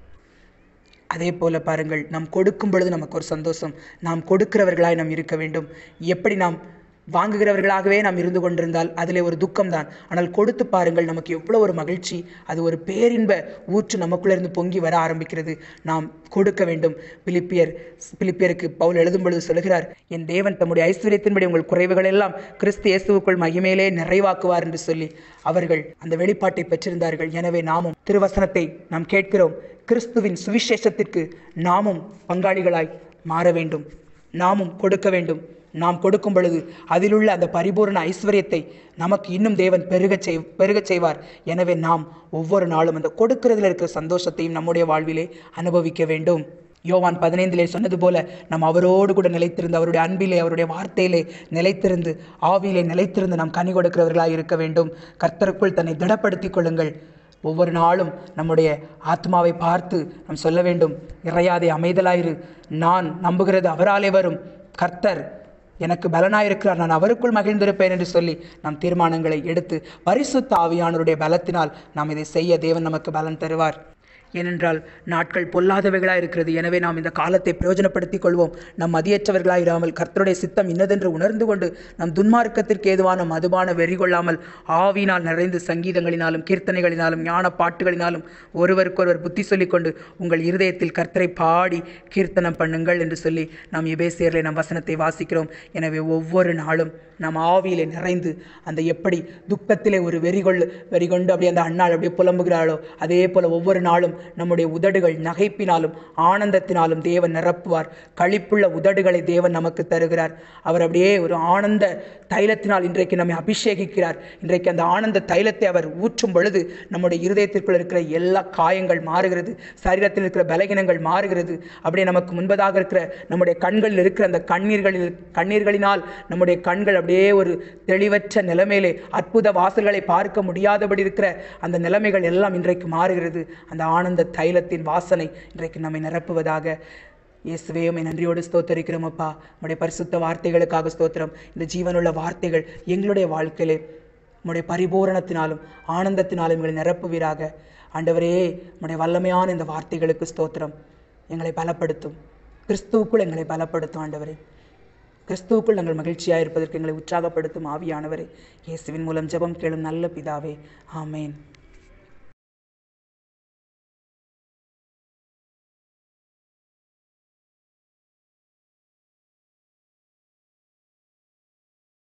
அதே போல பாருங்கள் நாம் கொடுக்கும் பொழுது நமக்கு ஒரு சந்தோஷம் நாம் கொடுக்கிறவர்களாய் நாம் இருக்க வேண்டும் எப்படி நாம் வாங்குகிறவர்களாகவே நாம் இருந்து கொண்டிருந்தால் அதிலே ஒரு துக்கம்தான் ஆனால் கொடுத்து பாருங்கள் நமக்கு எவ்வளோ ஒரு மகிழ்ச்சி அது ஒரு பேரின்ப ஊற்று நமக்குள்ளிருந்து பொங்கி வர ஆரம்பிக்கிறது நாம் கொடுக்க வேண்டும் பிலிப்பியர் பிலிப்பியருக்கு பவுல் எழுதும் பொழுது சொல்கிறார் என் தேவன் தம்முடைய ஐஸ்வர்யத்தின்படி உங்கள் குறைவுகள் எல்லாம் கிறிஸ்து இயேசுவுக்குள் மகிமையிலே நிறைவாக்குவார் என்று சொல்லி அவர்கள் அந்த வெளிப்பாட்டை பெற்றிருந்தார்கள் எனவே நாமும் திருவசனத்தை நாம் கேட்கிறோம் கிறிஸ்துவின் சுவிசேஷத்திற்கு நாமும் பங்காளிகளாய் மாற வேண்டும் நாமும் கொடுக்க வேண்டும் நாம் கொடுக்கும் பொழுது அதிலுள்ள அந்த பரிபூர்ண ஐஸ்வர்யத்தை நமக்கு இன்னும் தேவன் பெருகச் செய் பெருகச் செய்வார் எனவே நாம் ஒவ்வொரு நாளும் அந்த கொடுக்கிறதுல இருக்கிற சந்தோஷத்தையும் நம்முடைய வாழ்விலே அனுபவிக்க வேண்டும் யோவான் பதினைந்திலே சொன்னது போல நாம் அவரோடு கூட நிலைத்திருந்து அவருடைய அன்பிலே அவருடைய வார்த்தையிலே நிலைத்திருந்து ஆவியிலே நிலைத்திருந்து நாம் கனி கொடுக்கிறவர்களாக இருக்க வேண்டும் கர்த்தருக்குள் தன்னை திடப்படுத்திக் கொள்ளுங்கள் ஒவ்வொரு நாளும் நம்முடைய ஆத்மாவை பார்த்து நாம் சொல்ல வேண்டும் இறையாதே அமைதலாயிரு நான் நம்புகிறது அவராலே வரும் கர்த்தர் எனக்கு பலனாயிருக்கிறார் நான் அவருக்குள் மகிழ்ந்திருப்பேன் என்று சொல்லி நாம் தீர்மானங்களை எடுத்து பரிசுத்த ஆவியானவருடைய பலத்தினால் நாம் இதை செய்ய தேவன் நமக்கு பலன் தருவார் ஏனென்றால் நாட்கள் பொல்லாதவைகளாக இருக்கிறது எனவே நாம் இந்த காலத்தை பிரயோஜனப்படுத்திக் கொள்வோம் நம் மதியற்றவர்களாக இராமல் கர்த்தருடைய சித்தம் இன்னதென்று உணர்ந்து கொண்டு நம் துன்மார்க்கத்திற்கு ஏதுவான மதுபான வெறி கொள்ளாமல் ஆவினால் நிறைந்து சங்கீதங்களினாலும் கீர்த்தனைகளினாலும் ஞான பாட்டுகளினாலும் ஒருவருக்கொருவர் புத்தி சொல்லிக்கொண்டு உங்கள் இருதயத்தில் கர்த்தரை பாடி கீர்த்தனம் பண்ணுங்கள் என்று சொல்லி நாம் எபேசியர்களை நம் வசனத்தை வாசிக்கிறோம் எனவே ஒவ்வொரு நாளும் நாம் ஆவியிலே நிறைந்து அந்த எப்படி துக்கத்திலே ஒரு வெறிகொள் வெறிகொண்டு அப்படியே அந்த அண்ணாள் அப்படியே புலம்புகிறாளோ அதே போல ஒவ்வொரு நாளும் நம்முடைய உதடுகள் நகைப்பினாலும் ஆனந்தத்தினாலும் தேவன் நிரப்புவார் களிப்புள்ள உதடுகளை தேவன் நமக்கு தருகிறார் அவர் அப்படியே ஒரு ஆனந்த தைலத்தினால் இன்றைக்கு நம்மை அபிஷேகிக்கிறார் இன்றைக்கு அந்த ஆனந்த தைலத்தை அவர் ஊற்றும் பொழுது நம்முடைய இருதயத்திற்குள் இருக்கிற எல்லா காயங்கள் மாறுகிறது சரீரத்தில் இருக்கிற பலகீனங்கள் மாறுகிறது அப்படியே நமக்கு முன்பதாக இருக்கிற நம்முடைய கண்களில் இருக்கிற அந்த கண்ணீர்களில் கண்ணீர்களினால் நம்முடைய கண்கள் அப்படியே ஒரு தெளிவற்ற நிலைமையிலே அற்புத வாசல்களை பார்க்க முடியாதபடி இருக்கிற அந்த நிலைமைகள் எல்லாம் இன்றைக்கு மாறுகிறது அந்த ஆனந்த தைலத்தின் வாசனை இன்றைக்கு நம்மை நிரப்புவதாக இயேசுவே உம்மை நன்றியோடு ஸ்தோத்தரிக்கிறோம் அப்பா உம்முடைய பரிசுத்த வார்த்தைகளுக்காக ஸ்தோத்திரம் இந்த ஜீவனுள்ள வார்த்தைகள் எங்களுடைய வாழ்க்கையிலே உம்முடைய பரிபூரணத்தினாலும் ஆனந்தத்தினாலும் எங்களை நிரப்புவீராக ஆண்டவரே உம்முடைய வல்லமையான இந்த வார்த்தைகளுக்கு ஸ்தோத்திரம் எங்களை பலப்படுத்தும் கிறிஸ்துவுக்குள் எங்களை பலப்படுத்தும் ஆண்டவரே கிறிஸ்துவுக்குள் நாங்கள் மகிழ்ச்சியாக இருப்பதற்கு எங்களை உற்சாகப்படுத்தும் ஆவியானவரே இயேசுவின் மூலம் ஜெபம் கேளும் நல்ல பிதாவே ஆமேன்